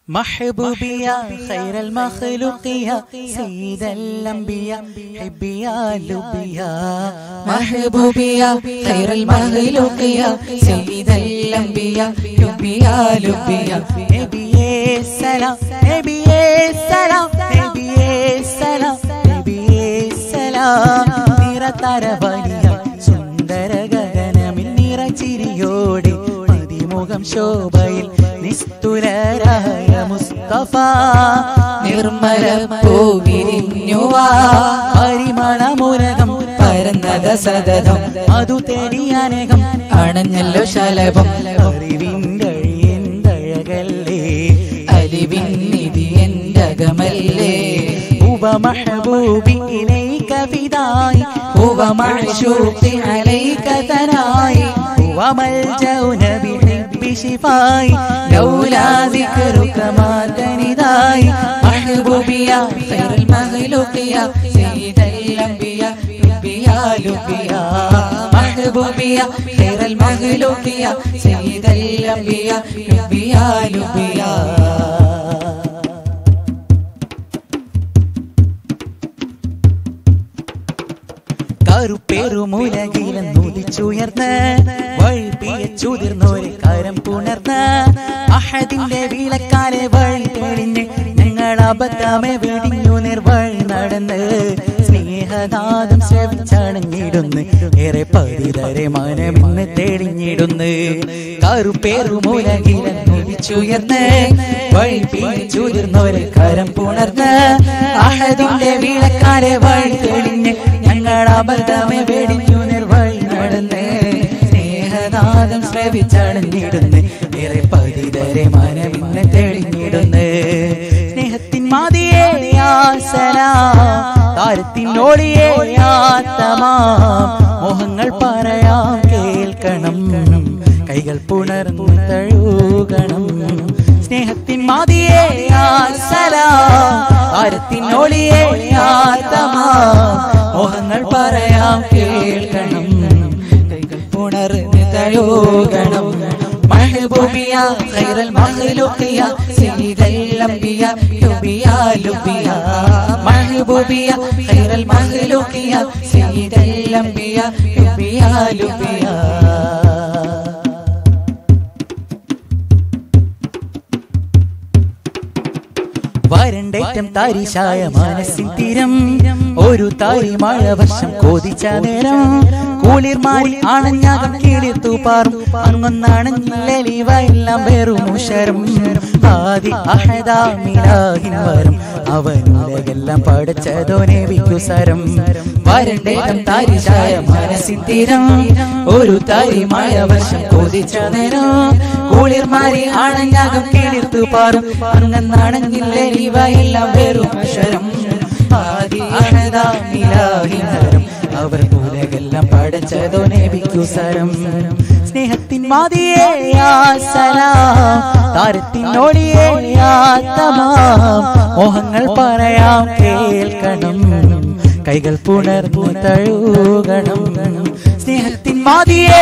محبوبي يا خير المخلوق يا سيد الأنبياء حبي يا لبي يا محبوبي يا خير المخلوق يا سيد الأنبياء لبي يا لبي يا نبي السلام نبي السلام نبي السلام نبي السلام നിറതരവനിയ സുന്ദര ഗഗനമിൽ നിറച്ചിരിയോടെ മതിമുഖം ശോഭയിൽ നിസ്തുലരായ മുസ്തഫ നിർമ്മല പൂവിരിഞ്ഞുവാ പരിമളമുലകം പരന്നത സതതം അതു തേടിയനകം അണഞ്ഞല്ലോ ശലഭം അറിവിൻ്റെ അഴിയന്തഴകല്ലേ അലിവിൻ നിധി എൻ്റെ അകമല്ലേ هو محبوبي إليك فداي هو معشوقي عليك ثناي هو ملجأنا بحب شفاي لولا ذكرك ما تنداي محبوبي يا خير المخلوق يا سيد الأنبياء لبي يا لبي يا محبوبي يا خير المخلوق يا سيد الأنبياء لبي يا لبي يا കറുപ്പേറുമുലകിലെന്നുദിച്ചുയർന്ന് വഴിപ്പിയച്ചുതിർന്നൊരു കരം പുണർന്ന് അഹദിന്റെ വിളക്കാലെ വഴി തെളിഞ്ഞ് ഞങ്ങൾ അബദ്ധമെ വെടിഞ്ഞു നിർവഴി നടന്ന് സ്നേഹനാദം ശ്രവിച്ചണഞ്ഞിടുന്ന് ഏറെ പതിതരെ മനമിന്ന് തെളിഞ്ഞിടുന്ന് കറുപ്പേറുമുലകിലെന്നുദിച്ചുയർന്ന് വഴിപ്പിയച്ചുതിർന്നൊരു കരം പുണർന്ന് അഹദിന്റെ വിളക്കാലെ വഴി തെളിഞ്ഞ് ഞങ്ങൾ അബദ്ധമെ വെടിഞ്ഞു നിർവഴി നടന്ന് സ്നേഹനാദം ശ്രവിച്ചണഞ്ഞിടുന്ന് ഏറെ പതിതരെ മനമിന്ന് തെളിഞ്ഞിടുന്ന് സ്നേഹത്തിൻ മാതിയേ താരത്തിനോളിയേ ആത്തമാം മോഹങ്ങൾ പറയാം കേൾക്കണം കൈകൾ പുണർന്നു തഴുകണം സ്നേഹത്തിൻ മാതിയേ താരത്തിനോളിയേ ആത്തമാം മോഹങ്ങൾ പറയാം കേൾക്കണം കൈകൾ പുണർന്ന് തഴുകണം محبوبيا خير المخلوق يا سيد الأنبياء لبيا لبيا محبوبيا خير المخلوق يا سيد الأنبياء لبيا لبيا വരണ്ടേറ്റം താരിശായ മനസ്സിൻ തീരം ഒരു താരി മഴ വർഷം കോതിച്ച നേരം കൂളിർ മാറി ആണഞ്ഞാകം കീളിർത്തു പാറും അങ്ങൊന്നാണഞ്ഞില്ലലിവ എല്ലാം വെറും ഉഷരം ആദി അഹദാമിലാഹിൻ വരും അവനുലകെല്ലാം പഠിച്ചതോനെ വിക്കുസരം വരണ്ടേറ്റം താരിശായ മനസ്സിൻ തീരം ഒരു താരി മഴ വർഷം കൊതിച്ച നേരം കുളിർ മാറി ആണഞ്ഞാകം കിളിർത്തു പാറും അങ്ങന്നാണഞ്ഞില്ലേ ഇവയെല്ലാം വെറും അക്ഷരം ആദി അഹദാമിലാഹിനരം അവർ പൂലകെല്ലാം പഠിച്ചതോ നബിക്കുസരം സ്നേഹത്തിൻ മാതിയേ താരത്തിനോടിയേ ആത്തമാം മോഹങ്ങൾ പറയാം കേൾക്കണം കൈകൾ പുണർന്നു തഴുകണം സ്നേഹത്തിൻ മാതിയേ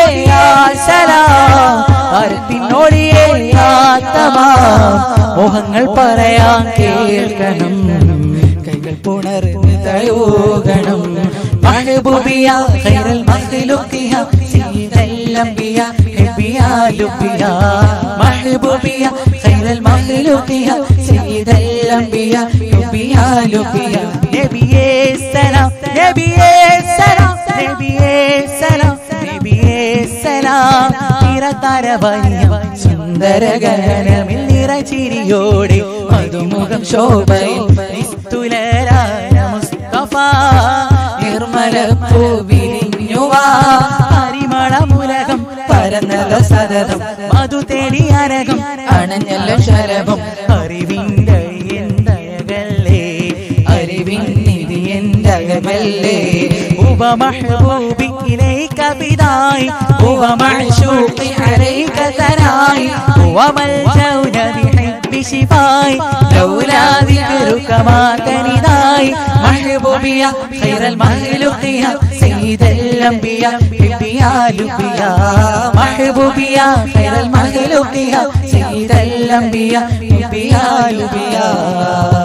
താരത്തിനോടിയേ ആത്തമാം മോഹങ്ങൾ പറയാം കേൾക്കണം കൈകൾ പുണർന്ന് തഴുകണം محبوبيا خير المخلوق يا سيد الأنبياء حبيا لبيا محبوبيا خير المخلوق يا سيد الأنبياء حبيا لبيا നബിയേ സലാം നബിയേ സലാം നബിയേ സലാം നബിയേ സലാം നിറതരവനിയ സുന്ദര ഗഗനമിൽ നിറചിരിയോടെ മധുമുഖം ശോഭയിൽ നിസ്തുലരായ മുസ്തഫ നിർമ്മല പൂവിരിഞ്ഞുവാ പരിമളമുലകം പരന്നത സതതം മധു തേടി അരകം അണഞ്ഞല്ലോ ശലഭം അറിവിന്റെ എന്തഴകല്ലേ അറിവിൻ നിധി എൻ്റെ അകമല്ലേ هو محبوبي إليك بداي هو معشوقي عليك ثناي هو ملجأنا بحب شفاي لولا ذكرك كما تنداي محبوبي يا خير المخلوق يا سيد الأنبياء حبي يا لبي يا محبوبي يا خير المخلوق يا سيد الأنبياء حبي يا لبي يا